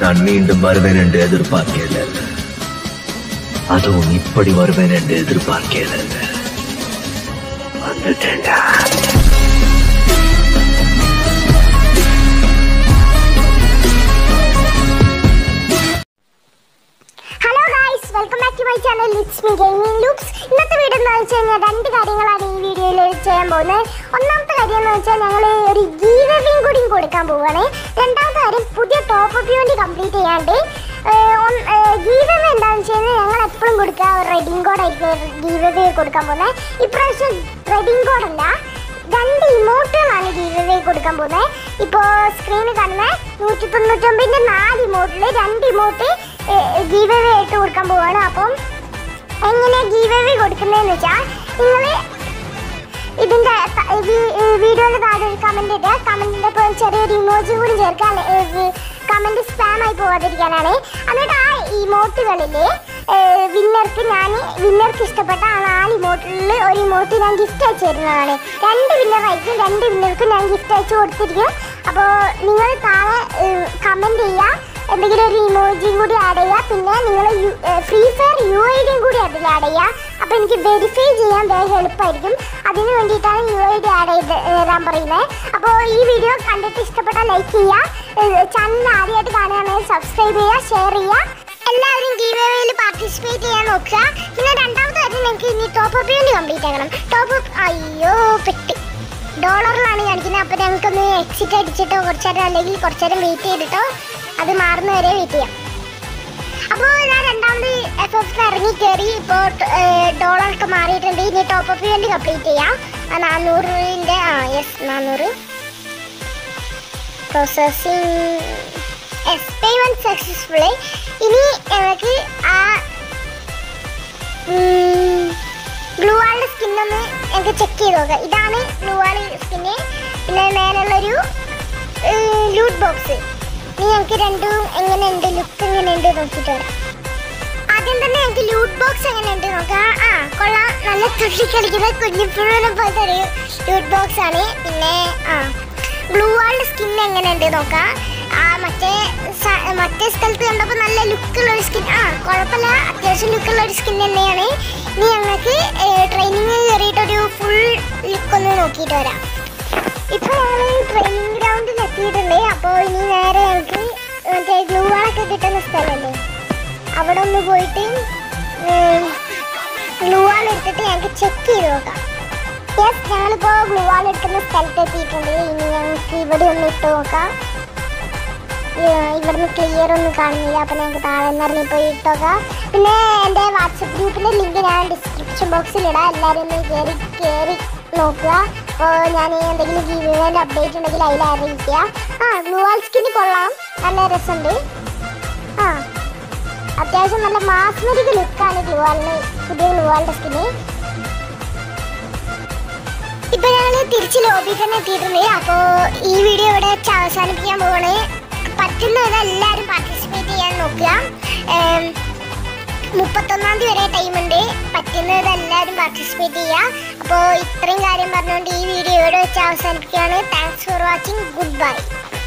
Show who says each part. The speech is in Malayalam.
Speaker 1: நான் மீண்டும் வருவேன் என்று எதிர்பார்க்கல அதுவும் இப்படி வருவேன் என்று எதிர்பார்க்கல வந்துட்டேன்டா
Speaker 2: hello guys welcome back to my channel lits me gaming loops ഇന്നത്തെ വീഡിയോ എന്ന് വെച്ച് കഴിഞ്ഞാൽ രണ്ട് കാര്യങ്ങളാണ് ഈ വീഡിയോയിൽ ചെയ്യാൻ പോകുന്നത് ഒന്നാമത്തെ കാര്യം എന്ന് വെച്ചാൽ ഞങ്ങൾ ഒരു ഗീവയും കൂടി കൊടുക്കാൻ പോവുകയാണ് രണ്ടാമത്തെ കാര്യം പുതിയ ടോപ്പ് അപ്പ് വേണ്ടി കംപ്ലീറ്റ് ചെയ്യാണ്ട് ഗീവേ എന്താണെന്ന് വെച്ച് കഴിഞ്ഞാൽ ഞങ്ങൾ എപ്പോഴും കൊടുക്കുക റെഡിങ് കോഡായിരിക്കും ഗീവേ കൊടുക്കാൻ പോകുന്നത് ഇപ്രാവശ്യം റെഡിങ് കോഡല്ല രണ്ട് ഇമോട്ടുകളാണ് ഗീവേ കൊടുക്കാൻ പോകുന്നത് ഇപ്പോൾ സ്ക്രീനിൽ കാണുന്ന നൂറ്റി തൊണ്ണൂറ്റൊമ്പതിൻ്റെ നാല് ഇമോട്ടിൽ രണ്ട് ഇമോട്ട് ഗീവേ ആയിട്ട് കൊടുക്കാൻ പോവാണ് അപ്പം എങ്ങനെ ഗീവേ കൊടുക്കുന്നതെന്ന് വെച്ചാൽ നിങ്ങൾ ഇതിൻ്റെ വീഡിയോയിൽ താഴെ ഒരു കമൻറ്റ് ഇടുക കമൻറ്റിൻ്റെ ഇപ്പോൾ ചെറിയൊരു ഇമോജി കൂടി ചേർക്കാൻ കമൻറ്റ് സ്പാം ആയി പോകാതിരിക്കാനാണ് എന്നിട്ട് ആ ഇമോട്ടുകളിൽ വിന്നർക്ക് ഞാൻ വിന്നർക്ക് ഇഷ്ടപ്പെട്ട ആ നാല് ഇമോട്ടിൽ ഒരു ഇമോട്ട് ഞാൻ ഗിഫ്റ്റ് അയച്ചു തരുന്നതാണ് രണ്ട് വിന്നറായിരിക്കും രണ്ട് വിന്നർക്ക് ഞാൻ ഗിഫ്റ്റ് അയച്ചു കൊടുത്തിരിക്കും അപ്പോൾ നിങ്ങൾ താഴെ കമൻറ്റ് ചെയ്യുക എന്തെങ്കിലും ഒരു ഇമോജിയും കൂടി ആഡ് ചെയ്യുക പിന്നെ നിങ്ങൾ ഫ്രീ ഫയർ യു ഐ ഡിയും കൂടി അതിൽ ആഡ് ചെയ്യുക അപ്പോൾ എനിക്ക് വെരിഫൈ ചെയ്യാൻ വേഗം എളുപ്പമായിരിക്കും അതിന് വേണ്ടിയിട്ടാണ് യു ഐ ഡി ആഡ് ചെയ്ത് തരാൻ പറയുന്നത് അപ്പോൾ ഈ വീഡിയോ കണ്ടിട്ട് ഇഷ്ടപ്പെട്ടാൽ ലൈക്ക് ചെയ്യുക ചാനൽ ആദ്യമായിട്ട് കാണുകയാണെങ്കിൽ സബ്സ്ക്രൈബ് ചെയ്യുക ഷെയർ ചെയ്യുക എല്ലാവരും ഗീവേയിൽ പാർട്ടിസിപ്പേറ്റ് ചെയ്യാൻ നോക്കുക പിന്നെ രണ്ടാമത്തെ കാര്യം നിങ്ങൾക്ക് ഇനി ടോപ്പ് അപ്പ് വേണ്ടി കംപ്ലീറ്റ് ആക്കണം ടോപ്പ് അപ്പ് അയ്യോ പെട്ടി ഡോളറിലാണ് കാണിക്കുന്നത് അപ്പോൾ ഞങ്ങൾക്കൊന്ന് എക്സിറ്റ് അടിച്ചിട്ടോ കുറച്ച് നേരം അല്ലെങ്കിൽ കുറച്ച് നേരം വെയിറ്റ് ചെയ്തിട്ടോ അത് മാറുന്ന വരെ വെയിറ്റ് ചെയ്യാം അപ്പോൾ ഞാൻ രണ്ടാമത് എഫ് എഫ് ഇറങ്ങി കയറി ഇപ്പോൾ ഡോളറൊക്കെ മാറിയിട്ടുണ്ട് ഇനി ടോപ്പ് അപ്പ് വേണ്ടി കംപ്ലീറ്റ് ചെയ്യാം ആ നാനൂറിൻ്റെ ആ യെസ് നാനൂറ് പ്രോസസ്സിങ് എസ് പേയ്മെൻറ്റ് സക്സസ്ഫുള്ളി ഇനി ഞങ്ങൾക്ക് ആ ബ്ലൂ വാളിൻ്റെ സ്കിന്നൊന്ന് ഞങ്ങൾക്ക് ചെക്ക് ചെയ്ത് നോക്കാം ഇതാണ് ബ്ലൂ വാള് സ്കിന്ന് പിന്നെ മേലുള്ളൊരു ലൂട്ട് ബോക്സ് ഇനി ഞങ്ങൾക്ക് രണ്ടും എങ്ങനെയുണ്ട് ലുക്ക് എങ്ങനെയുണ്ട് നോക്കിയിട്ട് വരാം ആദ്യം തന്നെ ഞങ്ങൾക്ക് ലൂട്ട് ബോക്സ് എങ്ങനെയുണ്ട് നോക്കാം ആ കൊള്ളാം നല്ല തുള്ളി കളിക്കുന്ന കുഞ്ഞിപ്പുഴനെ പോലത്തെ ഒരു ലൂട്ട് ബോക്സ് ആണ് പിന്നെ ആ ബ്ലൂ വാളിൻ്റെ സ്കിൻ എങ്ങനെയുണ്ട് നോക്കാം ആ മറ്റേ സ- മറ്റേ സ്ഥലത്ത് കണ്ടപ്പോൾ നല്ല ലുക്കുള്ള ഒരു സ്കിൻ ആ കുഴപ്പമില്ല അത്യാവശ്യം ലുക്കുള്ള ഒരു സ്കിൻ തന്നെയാണ് ഇനി ഞങ്ങൾക്ക് ട്രെയിനിങ് കയറിയിട്ടൊരു ഫുൾ ലുക്ക് ഒന്ന് നോക്കിയിട്ട് വരാം ഇപ്പോൾ ഞങ്ങൾ ട്രെയിനിങ് ഗ്രൗണ്ടിൽ എത്തിയിട്ടുണ്ട് അപ്പോൾ ഇനി നേരെ ഞങ്ങൾക്ക് മറ്റേ ഗ്ലൂ വാളൊക്കെ കിട്ടുന്ന സ്ഥലമല്ലേ അവിടെ ഒന്ന് പോയിട്ട് ഗ്ലൂ വാൾ എടുത്തിട്ട് ഞങ്ങൾക്ക് ചെക്ക് ചെയ്ത് നോക്കാം യെസ് ഞങ്ങളിപ്പോൾ ഗ്ലൂ വാൾ എടുക്കുന്ന സ്ഥലത്ത് എത്തിയിട്ടുണ്ട് ഇനി ഞങ്ങൾക്ക് ഇവിടെ ഒന്ന് ഇട്ട് നോക്കാം ഏഹ് ഇവിടുന്ന് ക്ലിയർ ഒന്നും കാണുന്നില്ല അപ്പോൾ ഞങ്ങൾക്ക് താഴെ നിന്ന് ഇറങ്ങി പോയി ഇട്ട് നോക്കാം പിന്നെ എൻ്റെ വാട്സപ്പ് ഗ്രൂപ്പിൻ്റെ ലിങ്ക് ഞാൻ ഡിസ്ക്രിപ്ഷൻ ബോക്സിൽ ഇടാം എല്ലാവരും ഒന്ന് കയറി കയറി നോക്കുക അപ്പോൾ ഞാൻ എന്തെങ്കിലും ഗീവിൻ്റെ അപ്ഡേറ്റ് ഉണ്ടെങ്കിൽ അതിൽ അറിയിക്കുക ആ ഗ്ലൂ വാൾ സ്കിന് കൊള്ളാം നല്ല രസമുണ്ട് ആ അത്യാവശ്യം നല്ല മാസ്മരിക ലുക്കാണ് ഗ്ലൂ വാളിന് പുതിയ ഗ്ലൂ വാളിൻ്റെ സ്കിന് ഇപ്പൊ ഞങ്ങൾ തിരിച്ച് ലോബി തന്നെ എത്തിയിട്ടുണ്ട് അപ്പോൾ ഈ വീഡിയോ ഇവിടെ വെച്ച് അവസാനിപ്പിക്കാൻ പോവാണ് പറ്റുന്നത് എല്ലാവരും പാർട്ടിസിപ്പേറ്റ് ചെയ്യാൻ നോക്കുക ഏം, മുപ്പത്തൊന്നാം തീയതി വരെ ടൈമുണ്ട് പറ്റുന്നത് എല്ലാവരും പാർട്ടിസിപ്പേറ്റ് ചെയ്യുക അപ്പോൾ ഇത്രയും കാര്യം പറഞ്ഞുകൊണ്ട് ഈ വീഡിയോ ഇവിടെ വെച്ച് അവസാനിപ്പിക്കുകയാണ് thanks for watching good by